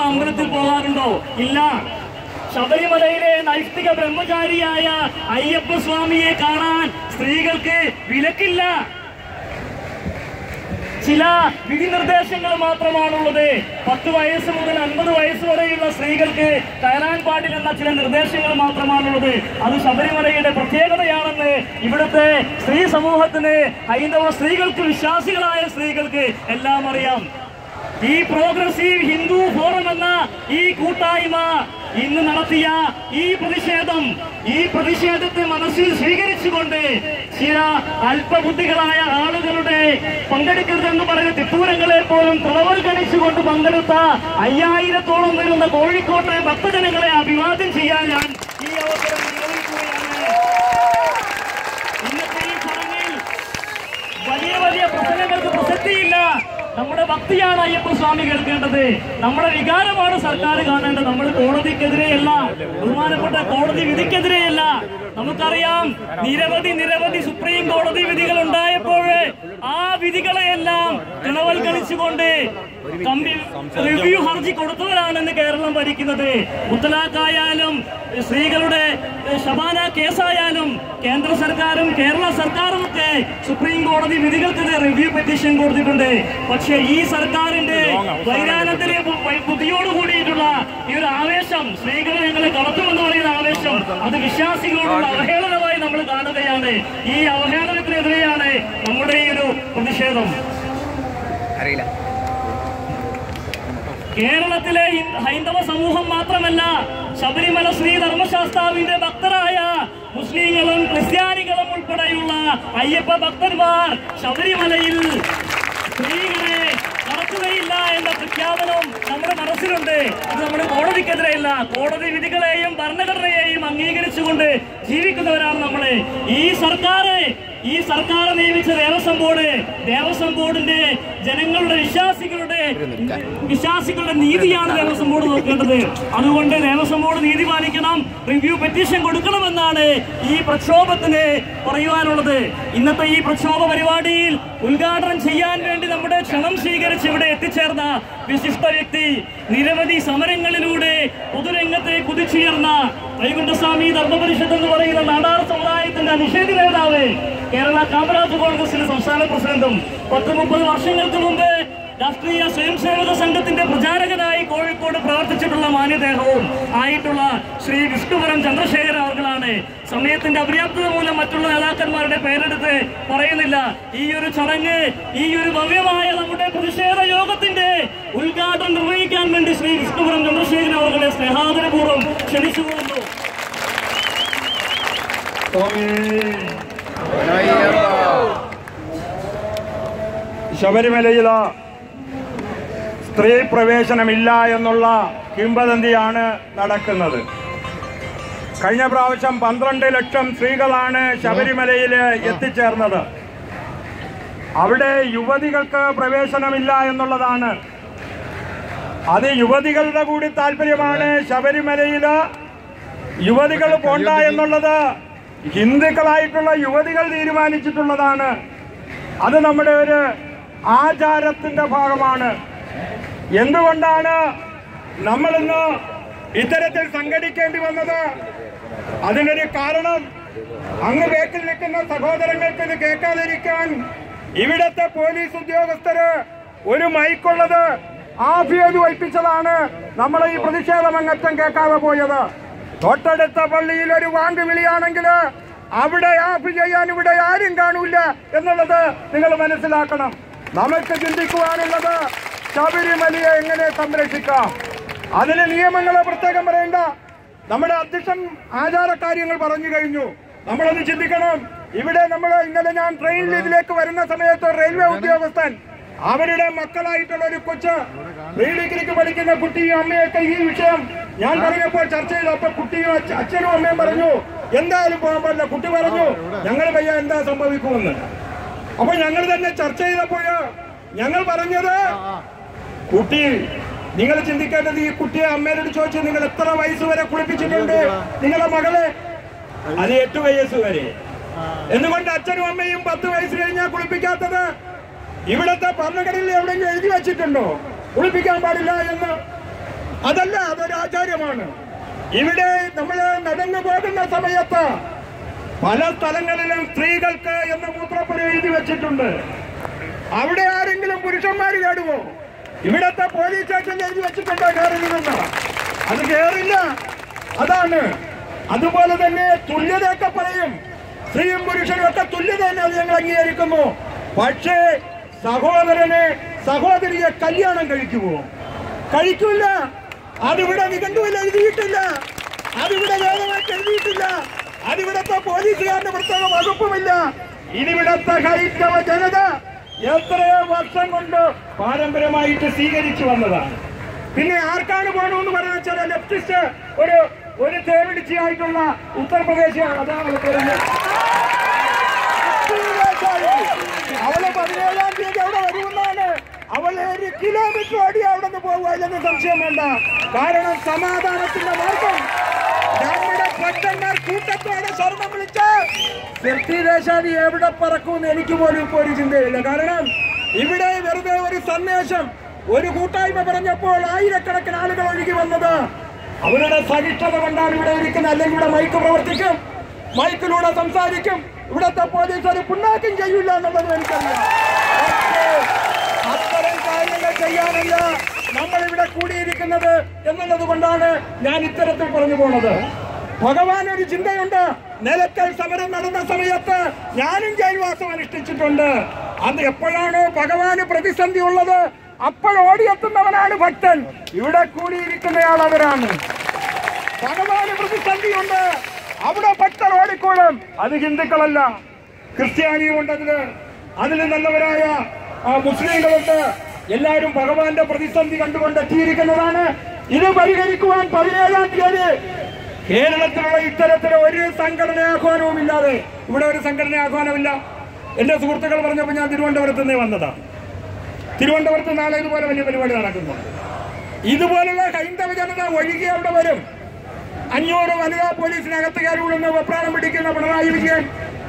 അമ്പലത്തിൽ പോകാറുണ്ടോ ഇല്ല ശബരിമലയിലെ നൈഷ്ഠിക ബ്രഹ്മചാരിയായ അയ്യപ്പ സ്വാമിയെ കാണാൻ സ്ത്രീകൾക്ക് വിലക്കില്ല ചില വിധി നിർദ്ദേശങ്ങൾ മാത്രമാണുള്ളത് പത്ത് വയസ്സ് മുതൽ അൻപത് വയസ്സ് വരെയുള്ള സ്ത്രീകൾക്ക് കയറാൻ പാടില്ലെന്ന ചില നിർദ്ദേശങ്ങൾ മാത്രമാണുള്ളത് അത് ശബരിമലയുടെ പ്രത്യേകതയാണെന്ന് ഇവിടുത്തെ സ്ത്രീ സമൂഹത്തിന് ഹൈന്ദവ സ്ത്രീകൾക്ക് വിശ്വാസികളായ സ്ത്രീകൾക്ക് എല്ലാം അറിയാം ഈ പ്രോഗ്രസീവ് ഹിന്ദു ഫോറം എന്ന ഈ കൂട്ടായ്മ ഇന്ന് നടത്തിയ ഈ പ്രതിഷേധം ഈ പ്രതിഷേധത്തെ മനസ്സിൽ സ്വീകരിച്ചുകൊണ്ട് ചില അല്പബുദ്ധികളായ ആളുകളുടെ പങ്കെടുക്കരുതെന്ന് പറയുന്ന തിട്ടൂരങ്ങളെ പോലും തളവൽഗണിച്ചുകൊണ്ട് പങ്കെടുത്ത അയ്യായിരത്തോളം വരുന്ന കോഴിക്കോട്ടെ ഭക്തജനങ്ങളെ അഭിവാദ്യം ചെയ്യാൻ ഞാൻ ഈ അവസരം വിനിയോഗിക്കുകയാണ് ഇന്നത്തെ ഈ ചടങ്ങിൽ വലിയ വലിയ പ്രസംഗങ്ങൾക്ക് പ്രസക്തിയില്ല നമ്മുടെ ഭക്തിയാണ് അയ്യപ്പ സ്വാമി കേൾക്കേണ്ടത് നമ്മുടെ വികാരമാണ് സർക്കാർ കാണേണ്ടത് നമ്മൾ കോടതിക്കെതിരെയല്ല ബഹുമാനപ്പെട്ട കോടതി വിധിക്കെതിരെയല്ല നമുക്കറിയാം നിരവധി നിരവധി സുപ്രീം കോടതി വിധികൾ ഉണ്ടായപ്പോൾ ആ വിധികളെയെല്ലാം കിണവൽക്കരിച്ചുകൊണ്ട് കമ്പി റിവ്യൂ ഹർജി കൊടുത്തവരാണെന്ന് കേരളം ഭരിക്കുന്നത് മുത്തലാഖായാലും സ്ത്രീകളുടെ ഏഹ്, ശബാന കേസായാലും കേന്ദ്ര സർക്കാരും കേരള സർക്കാരും ഒക്കെ സുപ്രീം കോടതി വിധികൾക്കെതിരെ റിവ്യൂ പെറ്റീഷൻ കൊടുത്തിട്ടുണ്ട് പക്ഷേ ഈ സർക്കാരിന്റെ വൈരാനത്തിലെ ബുദ്ധിയോട് കൂടിയിട്ടുള്ള ഈ ഒരു ആവേശം സ്ത്രീകളെ ഞങ്ങളെ കളത്തുമെന്ന് പറയുന്ന ആവേശം അത് വിശ്വാസികളോടുള്ള അവഹേളനമായി നമ്മൾ കാണുകയാണ് ഈ അവഹേളനത്തിനെതിരെയാണ് നമ്മുടെ ഈ ഒരു പ്രതിഷേധം അറിയില്ല കേരളത്തിലെ ഹിന്ദ- ഹൈന്ദവ സമൂഹം മാത്രമല്ല ശബരിമല ശ്രീ ധർമ്മശാസ്താവിന്റെ ഭക്തരായ മുസ്ലിങ്ങളും ക്രിസ്ത്യാനികളും ഉൾപ്പെടെയുള്ള അയ്യപ്പ ഭക്തന്മാർ ശബരിമലയിൽ സ്ത്രീകളെ നടത്തുകയില്ല എന്ന പ്രഖ്യാപനവും നമ്മുടെ മനസ്സിലുണ്ട് ഇത് നമ്മുടെ കോടതിക്കെതിരെയല്ല കോടതി വിധികളെയും ഭരണഘടനയെയും അംഗീകരിച്ചുകൊണ്ട് ജീവിക്കുന്നവരാണ് നമ്മള് ഈ സർക്കാർ ഈ സർക്കാർ നിയമിച്ച ദേവസ്വം ബോർഡ് ദേവസ്വം ബോർഡിന്റെ ജനങ്ങളുടെ വിശ്വാസികളുടെ വിശ്വാസികളുടെ നീതിയാണ് ദേവസ്വം ബോർഡ് നോക്കേണ്ടത് അതുകൊണ്ട് ദേവസ്വം ബോർഡ് നീതി പാലിക്കണം റിവ്യൂ പെറ്റീഷൻ കൊടുക്കണമെന്നാണ് ഈ പ്രക്ഷോഭത്തിന് പറയുവാനുള്ളത് ഇന്നത്തെ ഈ പ്രക്ഷോഭ പരിപാടിയിൽ ഉദ്ഘാടനം ചെയ്യാൻ വേണ്ടി നമ്മുടെ ക്ഷണം സ്വീകരിച്ച് ഇവിടെ എത്തിച്ചേർന്ന വിശിഷ്ട വ്യക്തി നിരവധി സമരങ്ങളിലൂടെ പൊതുരംഗത്തെ കുതിച്ചുയർന്ന വൈകുണ്ഠസ്വാമി ധർമ്മപരിഷത്ത് എന്ന് പറയുന്ന നാടാർ സമുദായത്തിന്റെ നിഷേധി നേതാവ് കേരള കാമരാജ് കോൺഗ്രസിന്റെ സംസ്ഥാന പ്രസിഡന്റും പത്ത് മുപ്പത് വർഷങ്ങൾക്ക് മുമ്പ് രാഷ്ട്രീയ സ്വയംസേവക സംഘത്തിന്റെ പ്രചാരകനായി കോഴിക്കോട് പ്രവർത്തിച്ചിട്ടുള്ള മാന്യദേഹവും ആയിട്ടുള്ള ശ്രീ വിഷ്ണുപുരം ചന്ദ്രശേഖര അവർകളാണ് സമയത്തിന്റെ അപര്യാപ്തത മൂലം മറ്റുള്ള നേതാക്കന്മാരുടെ പേരെടുത്ത് പറയുന്നില്ല ഈ ഒരു ചടങ്ങ് ഈ ഒരു ഭവ്യമായ നമ്മുടെ പ്രതിഷേധ യോഗത്തിന്റെ ഉദ്ഘാടനം നിർവഹിക്കാൻ വേണ്ടി ശ്രീ വിഷ്ണുപുരം ചന്ദ്രശേഖരൻ അവർകളെ സ്നേഹാദരപൂർവ്വം ക്ഷണിച്ചുകൊള്ളുന്നു ശബരിമലയിൽ സ്ത്രീ പ്രവേശനമില്ല എന്നുള്ള കിംവദന്തിയാണ് നടക്കുന്നത് കഴിഞ്ഞ പ്രാവശ്യം പന്ത്രണ്ട് ലക്ഷം സ്ത്രീകളാണ് ശബരിമലയിൽ എത്തിച്ചേർന്നത് അവിടെ യുവതികൾക്ക് പ്രവേശനമില്ല എന്നുള്ളതാണ് അത് യുവതികളുടെ കൂടി താല്പര്യമാണ് ശബരിമലയിൽ യുവതികൾ പോണ്ട എന്നുള്ളത് ഹിന്ദുക്കളായിട്ടുള്ള യുവതികൾ തീരുമാനിച്ചിട്ടുള്ളതാണ് അത് നമ്മുടെ ഒരു ആചാരത്തിന്റെ ഭാഗമാണ് എന്തുകൊണ്ടാണ് നമ്മളിന്ന് ഇത്തരത്തിൽ സംഘടിക്കേണ്ടി വന്നത് അതിനൊരു കാരണം അങ്ങ് വേക്കിൽ നിൽക്കുന്ന സഹോദരങ്ങൾക്ക് ഇത് കേൾക്കാതിരിക്കാൻ ഇവിടത്തെ പോലീസ് ഉദ്യോഗസ്ഥര് ഒരു മൈക്കുള്ളത് ആഫ് ചെയ്ത് വയ്പ്പിച്ചതാണ് നമ്മൾ ഈ പ്രതിഷേധം അങ്ങറ്റം കേൾക്കാതെ പോയത് തൊട്ടടുത്ത പള്ളിയിൽ ഒരു വാങ്ക് വിളിയാണെങ്കിൽ അവിടെ ആഫ് ചെയ്യാൻ ഇവിടെ ആരും കാണൂല എന്നുള്ളത് നിങ്ങൾ മനസ്സിലാക്കണം നമുക്ക് ചിന്തിക്കുവാനുള്ളത് ശബരിമലയെ എങ്ങനെ സംരക്ഷിക്കാം അതിന് നിയമങ്ങളെ പ്രത്യേകം പറയണ്ട നമ്മുടെ അധ്യക്ഷൻ ആചാരകാര്യങ്ങൾ പറഞ്ഞു കഴിഞ്ഞു നമ്മളൊന്ന് ചിന്തിക്കണം ഇവിടെ നമ്മൾ ഇന്നലെ ഞാൻ ട്രെയിനിൽ ഇതിലേക്ക് വരുന്ന സമയത്ത് റെയിൽവേ ഉദ്യോഗസ്ഥൻ അവരുടെ മക്കളായിട്ടുള്ള ഒരു കൊച്ച് പ്രീ ഡിഗ്രിക്ക് പഠിക്കുന്ന കുട്ടിയും അമ്മയൊക്കെ ഈ വിഷയം ഞാൻ പറഞ്ഞപ്പോൾ ചർച്ച ചെയ്തു അപ്പൊ കുട്ടിയും അച്ഛ- അച്ഛനും അമ്മയും പറഞ്ഞു എന്തായാലും പോകാൻ പാടില്ല കുട്ടി പറഞ്ഞു ഞങ്ങൾ പയ്യ എന്താ സംഭവിക്കുമെന്ന് അപ്പൊ ഞങ്ങൾ തന്നെ ചർച്ച ചെയ്തപ്പോഴ് ഞങ്ങൾ പറഞ്ഞത് കുട്ടി നിങ്ങൾ ചിന്തിക്കേണ്ടത് ഈ കുട്ടിയെ അമ്മയോട് ചോദിച്ചു നിങ്ങൾ എത്ര വയസ്സ് വരെ കുളിപ്പിച്ചിട്ടുണ്ട് നിങ്ങളുടെ മകളെ അത് എട്ട് വയസ്സ് വരെ എന്തുകൊണ്ട് അച്ഛനും അമ്മയും പത്ത് വയസ്സ് കഴിഞ്ഞാൽ കുളിപ്പിക്കാത്തത് ഇവിടത്തെ ഭരണഘടനയിൽ എവിടെയെങ്കിലും എഴുതി വെച്ചിട്ടുണ്ടോ കുളിപ്പിക്കാൻ പാടില്ല എന്ന് അതല്ല അതൊരു ആചാര്യമാണ് ഇവിടെ നമ്മൾ നടന്നു പോകുന്ന സമയത്ത് പല സ്ഥലങ്ങളിലും സ്ത്രീകൾക്ക് എന്ന മൂത്രപ്പുര എഴുതി വെച്ചിട്ടുണ്ട് അവിടെ ആരെങ്കിലും പുരുഷന്മാർ കേടുവോ ഇവിടത്തെ പോലീസ് സ്റ്റേഷനിൽ എഴുതി വെച്ചിട്ടുണ്ടോ കയറില്ലെന്ന് അത് കേറില്ല അതാണ് അതുപോലെ തന്നെ തുല്യതയൊക്കെ പറയും സ്ത്രീയും പുരുഷനും ഒക്കെ തുല്യത തന്നെ അത് ഞങ്ങൾ അംഗീകരിക്കുന്നു പക്ഷേ സഹോദരനെ സഹോദരിയെ കല്യാണം കഴിക്കുമോ കഴിക്കില്ല അതിവിടെ നിഘണ്ടുവിൽ എഴുതിയിട്ടില്ല അതിവിടെ വേദമായിട്ട് എഴുതിയിട്ടില്ല അതിവിടത്തെ പോലീസുകാരുടെ പ്രത്യേക വകുപ്പുമില്ല ഇതിവിടത്തെ ഹൈന്ദവ ജനത എത്രയോ വർഷം കൊണ്ട് പാരമ്പര്യമായിട്ട് സ്വീകരിച്ചു വന്നതാണ് പിന്നെ ആർക്കാണ് പോകണമെന്ന് പറഞ്ഞാൽ വെച്ചാൽ ലെഫ്റ്റിസ്റ്റ് ഒരു ഒരു തേവിടിച്ചിയായിട്ടുള്ള ഉത്തർപ്രദേശ് അതാണ് പറയുന്നത് അവള് പതിനേഴാം തീയതി അവിടെ വരുമെന്നാണ് അവൾ ഒരു കിലോമീറ്റർ ഓടി അവിടെ നിന്ന് പോകുകയില്ലെന്ന് സംശയം വേണ്ട കാരണം സമാധാനത്തിന്റെ മാർഗം നമ്മുടെ ഭക്തന്മാർ കൂട്ടത്തോടെ സ്വർണം വിളിച്ച് ദേശാദി എവിടെ പറക്കുമെന്ന് എനിക്ക് പോലും ഇപ്പോൾ ഒരു ചിന്തയില്ല കാരണം ഇവിടെ വെറുതെ ഒരു സന്ദേശം ഒരു കൂട്ടായ്മ പറഞ്ഞപ്പോൾ ആയിരക്കണക്കിന് ആളുകൾ ഒഴുകി വന്നത് അവരുടെ സഹിഷ്ണുത കൊണ്ടാണ് ഇവിടെ ഇരിക്കുന്നത് അല്ലെങ്കിൽ ഇവിടെ മൈക്ക് പ്രവർത്തിക്കും മൈക്കിലൂടെ സംസാരിക്കും ഇവിടത്തെ പോലീസ് അത് പുണ്ണാക്കും ചെയ്യില്ല എന്നുള്ളത് എനിക്കറിയാം പക്ഷേ അത്തരം കാര്യങ്ങൾ ചെയ്യാനല്ല നമ്മൾ ഇവിടെ കൂടിയിരിക്കുന്നത് എന്നുള്ളത് കൊണ്ടാണ് ഞാൻ ഇത്തരത്തിൽ പറഞ്ഞു പോണത് ഭഗവാൻ ഒരു ചിന്തയുണ്ട് നിലക്കൽ സമരം നടന്ന സമയത്ത് ഞാനും ജയിൽവാസം അനുഷ്ഠിച്ചിട്ടുണ്ട് അന്ന് എപ്പോഴാണോ ഭഗവാന് പ്രതിസന്ധി ഉള്ളത് അപ്പോൾ ഓടിയെത്തുന്നവനാണ് ഭക്തൻ ഇവിടെ കൂടിയിരിക്കുന്നയാൾ അവരാണ് ഭഗവാന് പ്രതിസന്ധിയുണ്ട് അവിടെ ഭക്തർ ഓടിക്കോളും അത് ഹിന്ദുക്കളല്ല ക്രിസ്ത്യാനിയുമുണ്ട് അതില് അതിൽ നല്ലവരായ ആ, മുസ്ലിങ്ങളുണ്ട് എല്ലാവരും ഭഗവാന്റെ പ്രതിസന്ധി കണ്ടുകൊണ്ട് എത്തിയിരിക്കുന്നതാണ് ഇത് പരിഹരിക്കുവാൻ പതിനേഴാം തീയതി കേരളത്തിലുള്ള ഇത്തരത്തിലെ ഒരു സംഘടന ആഹ്വാനവും ഇല്ലാതെ ഇവിടെ ഒരു സംഘടന ആഹ്വാനമില്ല എന്റെ സുഹൃത്തുക്കൾ പറഞ്ഞപ്പോൾ ഞാൻ തിരുവനന്തപുരത്ത് നിന്ന് വന്നതാണ് തിരുവനന്തപുരത്ത് നാളെ ഇതുപോലെ വലിയ പരിപാടി നടക്കുന്നുണ്ട് ഇതുപോലുള്ള ഹൈന്ദവ ജനത ഒഴുകി അവിടെ വരും അഞ്ഞൂറ് വനിതാ പോലീസിനകത്ത് കയറിവിടുന്ന വെപ്രാളം പിടിക്കുന്ന പിണറായി വിജയൻ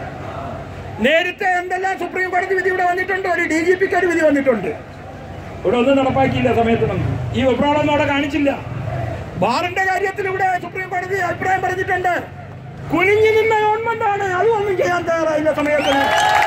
നേരത്തെ എന്തെല്ലാം സുപ്രീം കോടതി വിധി ഇവിടെ വന്നിട്ടുണ്ട് ഒരു ഡി ജി പിക്ക് ഒരു വിധി വന്നിട്ടുണ്ട് ഇവിടെ ഒന്നും നടപ്പാക്കിയില്ല സമയത്തിനൊന്നും ഈ വെപ്രാളൊന്നും അവിടെ കാണിച്ചില്ല ബാറിന്റെ കാര്യത്തിൽ ഇവിടെ സുപ്രീം കോടതി അഭിപ്രായം പറഞ്ഞിട്ടുണ്ട് കുനിഞ്ഞു നിന്ന ഗവൺമെന്റാണ് അതൊന്നും ചെയ്യാൻ തയ്യാറായില്ല സമയത്തിന്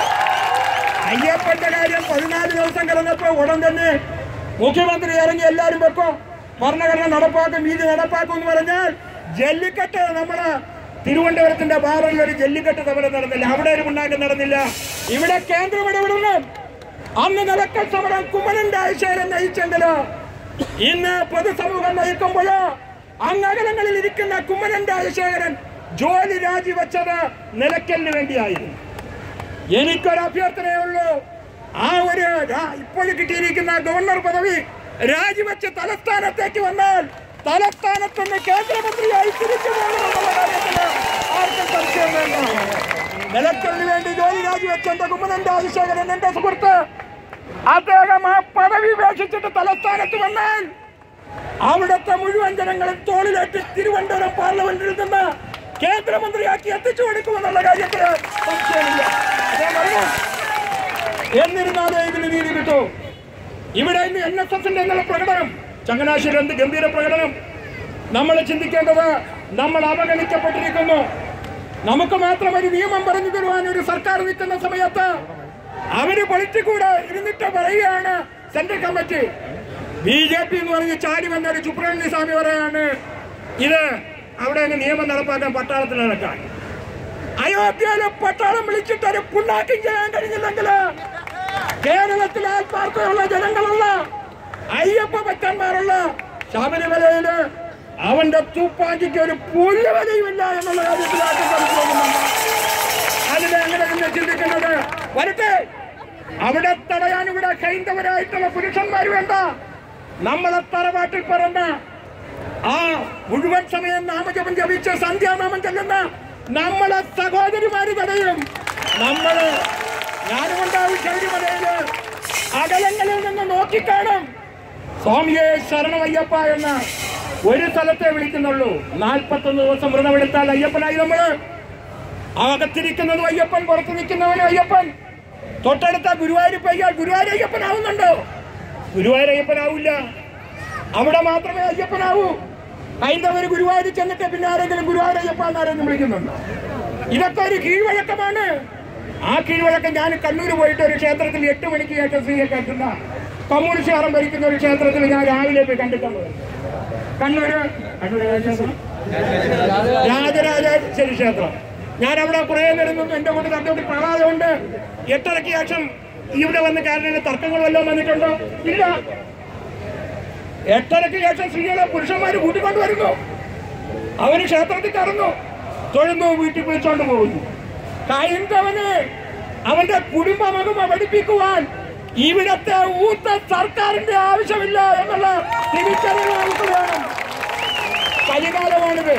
അയ്യപ്പന്റെ കാര്യം പതിനാല് ദിവസം കിടന്നപ്പോ ഉടൻ തന്നെ മുഖ്യമന്ത്രി ഇറങ്ങി എല്ലാരും വെക്കോ ഭരണഘടന നടപ്പാക്കും വീതി നടപ്പാക്കും എന്ന് പറഞ്ഞാൽ ജല്ലിക്കെട്ട് നമ്മുടെ തിരുവനന്തപുരത്തിന്റെ ബാറിൽ ഒരു ജല്ലിക്കെട്ട് സമരം നടന്നില്ല അവിടെ ഒരു മുന്നാക്കം നടന്നില്ല ഇവിടെ കേന്ദ്രം ഇടപെടണം അന്ന് നിലക്കൽ സമരം കുമ്മനന്റെ ആഴ്ചയിലും നയിച്ചെങ്കിലോ ഇന്ന് പൊതുസമൂഹം നയിക്കുമ്പോഴോ അങ്ങകലങ്ങളിൽ ഇരിക്കുന്ന കുമ്മനന്റെ ആശേഖരൻ ജോലി രാജിവെച്ചത് നിലയ്ക്കലിന് വേണ്ടിയായിരുന്നു എനിക്കൊരു അഭ്യർത്ഥനയുള്ളൂ ആ ഒരു രാ- ഇപ്പോൾ കിട്ടിയിരിക്കുന്ന ഗവർണർ പദവി രാജിവെച്ച് തലസ്ഥാനത്തേക്ക് വന്നാൽ തലസ്ഥാനത്തുനിന്ന് കേന്ദ്രമന്ത്രിയായി തിരിച്ചു പോകുമെന്നുള്ള കാര്യത്തില് ആർക്കും സംശയം വേണ്ട നിലയ്ക്കലിന് വേണ്ടി ജോലി രാജിവെച്ച എന്റെ കുമ്മനന്റെ അഭിഷേകരൻ എന്റെ സുഹൃത്ത് അദ്ദേഹം ആ പദവി ഉപേക്ഷിച്ചിട്ട് തലസ്ഥാനത്ത് വന്നാൽ അവിടുത്തെ മുഴുവൻ ജനങ്ങളും തോളിലേറ്റ് തിരുവനന്തപുരം പാർലമെന്റിൽ നിന്ന് കേന്ദ്രമന്ത്രിയാക്കി എത്തിച്ചു കൊടുക്കുമെന്നുള്ള കാര്യത്തില് സംശയമില്ല ഞാൻ പറഞ്ഞു. എന്നിരുന്നാലേ ഇതിന് നീതി കിട്ടൂ ഇവിടെ ഇന്ന് എൻ എസ് എസിന്റെ എന്നുള്ള പ്രകടനം ചങ്ങനാശ്ശേരി എന്ത് ഗംഭീര പ്രകടനം നമ്മൾ ചിന്തിക്കേണ്ടത് നമ്മൾ അവഗണിക്കപ്പെട്ടിരിക്കുന്നു നമുക്ക് മാത്രം ഒരു നിയമം പറഞ്ഞു തരുവാൻ ഒരു സർക്കാർ നിൽക്കുന്ന സമയത്ത് അവര് പൊളിറ്റിക്കൂടെ ഇരുന്നിട്ട് പറയുകയാണ് central committee B J P എന്ന് പറഞ്ഞ് ചാടി വന്ന ഒരു സുബ്രഹ്മണ്യ സ്വാമി പറയാണ് ഇത് അവിടെ അങ്ങ് നിയമം നടപ്പാക്കാൻ പട്ടാളത്തിൽ നടക്കാൻ അയോധ്യയിലെ പട്ടാളം വിളിച്ചിട്ട് ഒരു പുണ്ണാക്കം ചെയ്യാൻ കഴിഞ്ഞില്ലെങ്കിൽ കേരളത്തിൽ ആത്മാർത്ഥമുള്ള ജനങ്ങളുള്ള അയ്യപ്പ ഭക്തന്മാരുള്ള ശബരിമലയില് അവന്റെ തൂപ്പാക്കിക്ക് ഒരു പുല്ല് വിലയുമില്ല എന്നുള്ള കാര്യത്തിൽ ആർക്കും സംശയമൊന്നുമില്ല. അതിനെ അങ്ങനെ തന്നെ ചിന്തിക്കുന്നത് വരട്ടെ അവിടെ തടയാൻ ഇവിടെ ഹൈന്ദവരായിട്ടുള്ള പുരുഷന്മാർ വേണ്ട നമ്മളെ തറവാട്ടിൽ പറഞ്ഞ ആ മുഴുവൻ സമയം നാമജപം ജപിച്ച് സന്ധ്യാനാമം ചെല്ലുന്ന നമ്മളെ സഹോദരിമാര് തടയും നമ്മള് ഞാനുമുണ്ടാവും ശബരിമലയില് അകലങ്ങളിൽ നിന്ന് നോക്കിക്കാണും സ്വാമിയെ ശരണമയ്യപ്പ എന്ന് ഒരു സ്ഥലത്തെ വിളിക്കുന്നുള്ളൂ നാൽപ്പത്തൊന്ന് ദിവസം വ്രതമെടുത്താൽ അയ്യപ്പനായി നമ്മള് അകത്തിരിക്കുന്നതും അയ്യപ്പൻ പുറത്ത് നിൽക്കുന്നവനും അയ്യപ്പൻ തൊട്ടടുത്ത ഗുരുവായൂർ പോയാൽ ഗുരുവായൂർ അയ്യപ്പനാവുന്നുണ്ടോ ഗുരുവായൂർ അയ്യപ്പനാവില്ല അവിടെ മാത്രമേ അയ്യപ്പനാവൂ ഹൈന്ദവര് ഗുരുവായൂർ ചെന്നിട്ട് പിന്നെ ആരെങ്കിലും ഗുരുവായൂർ അയ്യപ്പ എന്നാരെങ്കിലും വിളിക്കുന്നുണ്ടോ ഇതൊക്കെ ഒരു കീഴ്വഴക്കമാണ് ആ കീഴ്വഴക്കം ഞാൻ കണ്ണൂർ പോയിട്ട് ഒരു ക്ഷേത്രത്തിൽ എട്ട് മണിക്ക് ശേഷം സ്ത്രീയെ കേൾക്കുന്ന കമ്മ്യൂണിസ്റ്റുകാരൻ ഭരിക്കുന്ന ഒരു ക്ഷേത്രത്തിൽ ഞാൻ രാവിലെ പോയി കണ്ടിട്ടുണ്ട് കണ്ണൂര് കണ്ണൂർ ഏതാ ക്ഷേത്രം? രാജരാജേശ്വരി ക്ഷേത്രം ഞാൻ അവിടെ കുറെ നേരം നിന്നു എന്റെ കൊണ്ട് തന്നോട് പ്രളാദമുണ്ട് എട്ടരയ്ക്ക് ശേഷം ഇവിടെ വന്ന് കാരണം തർക്കങ്ങൾ വല്ലതും വന്നിട്ടുണ്ടോ ഇല്ല എട്ടരയ്ക്ക് ശേഷം സ്ത്രീകളെ പുരുഷന്മാര് കൂട്ടിക്കൊണ്ടുവരുന്നു അവര് ക്ഷേത്രത്തിൽ കടന്നു തൊഴുന്നു വീട്ടിൽ വിളിച്ചോണ്ട് പോകുന്നു ഹൈന്ദവന് അവന്റെ കുടുംബമകുമ പഠിപ്പിക്കുവാൻ ഇവിടത്തെ ഊത്ത സർക്കാരിന്റെ ആവശ്യമില്ല എന്നുള്ള തിരിച്ചറിവ് നമുക്ക് വേണം കലികാലമാണിത്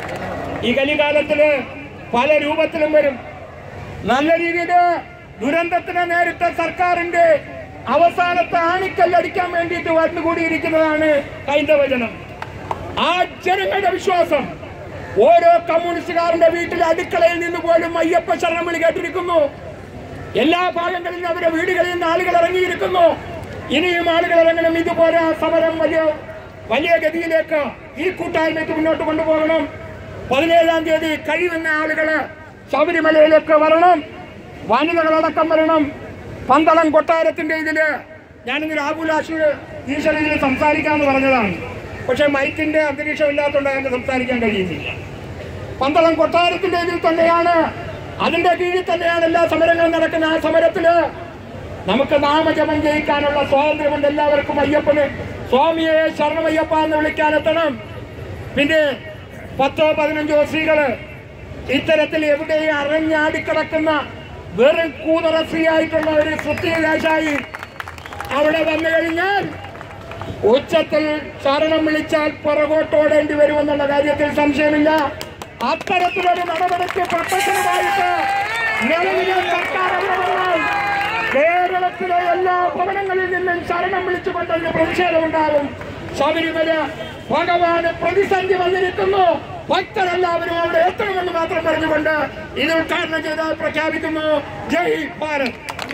ഈ കലികാലത്തില് പല രൂപത്തിലും വരും നല്ല രീതിയില് ദുരന്തത്തിന് നേരിട്ട സർക്കാരിന്റെ അവസാനത്തെ ആണിക്കല്ലടിക്കാൻ വേണ്ടിയിട്ട് വന്നുകൂടിയിരിക്കുന്നതാണ് ഹൈന്ദവജനം ആ ജനങ്ങളുടെ വിശ്വാസം ഓരോ കമ്മ്യൂണിസ്റ്റുകാരന്റെ വീട്ടിലെ അടുക്കളയിൽ നിന്ന് പോലും അയ്യപ്പ ശരണം വിളി കേട്ടിരിക്കുന്നു എല്ലാ ഭാഗങ്ങളിൽ നിന്ന് അവരുടെ വീടുകളിൽ നിന്ന് ആളുകൾ ഇറങ്ങിയിരിക്കുന്നു ഇനിയും ആളുകൾ ഇറങ്ങണം ഇതുപോലെ ആ സമരം വലിയ വലിയ ഗതിയിലേക്ക് ഈ കൂട്ടായ്മയ്ക്ക് മുന്നോട്ട് കൊണ്ടുപോകണം പതിനേഴാം തീയതി കഴിയുന്ന ആളുകള് ശബരിമലയിലേക്ക് വരണം വനിതകളടക്കം വരണം പന്തളം കൊട്ടാരത്തിന്റെ ഇതില് ഞാനിന്ന് രാഹുൽ ആശു ഈശ്വരയിൽ സംസാരിക്കാന്ന് പറഞ്ഞതാണ് പക്ഷെ മൈക്കിന്റെ അന്തരീക്ഷം ഇല്ലാത്തതുകൊണ്ട് അതിന് സംസാരിക്കാൻ കഴിയുന്നില്ല പന്തളം കൊട്ടാരത്തിന്റെ ഇതിൽ തന്നെയാണ് അതിന്റെ കീഴിൽ തന്നെയാണ് എല്ലാ സമരങ്ങളും നടക്കുന്ന ആ സമരത്തില് നമുക്ക് നാമജപം ജയിക്കാനുള്ള സ്വാതന്ത്ര്യമുണ്ട് എല്ലാവർക്കും അയ്യപ്പന് സ്വാമിയെ ശരണമയ്യപ്പ എന്ന് വിളിക്കാനെത്തണം പിന്നെ പത്തോ പതിനഞ്ചോ സ്ത്രീകള് ഇത്തരത്തിൽ എവിടെയും അറഞ്ഞാടിക്കിടക്കുന്ന വെറും കൂതറസ്ത്രീയായിട്ടുള്ള ഒരു സുത്തിരാശായി അവിടെ വന്നു കഴിഞ്ഞാൽ ഉച്ചത്തിൽ ശരണം വിളിച്ചാൽ പുറകോട്ടോടേണ്ടി വരുമെന്നുള്ള കാര്യത്തിൽ സംശയമില്ല അത്തരത്തിലൊരു നടപടിക്ക് പ്രത്യക്ഷമായിട്ട് നിലവിലെ സർക്കാർ ഇടപെടൽ കേരളത്തിലെ എല്ലാ ഭവനങ്ങളിൽ നിന്നും ശരണം വിളിച്ചുകൊണ്ട് അതിന് പ്രതിഷേധമുണ്ടാകും ശബരിമല ഭഗവാന് പ്രതിസന്ധി വന്നിരിക്കുന്നു ഭക്തരെല്ലാവരും അവിടെ എത്തണമെന്ന് മാത്രം പറഞ്ഞുകൊണ്ട് ഇത് ഉദ്ഘാടനം ചെയ്ത് പ്രഖ്യാപിക്കുന്നു ജയ് ഭാരത്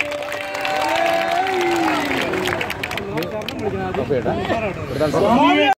സ്വാമിയെ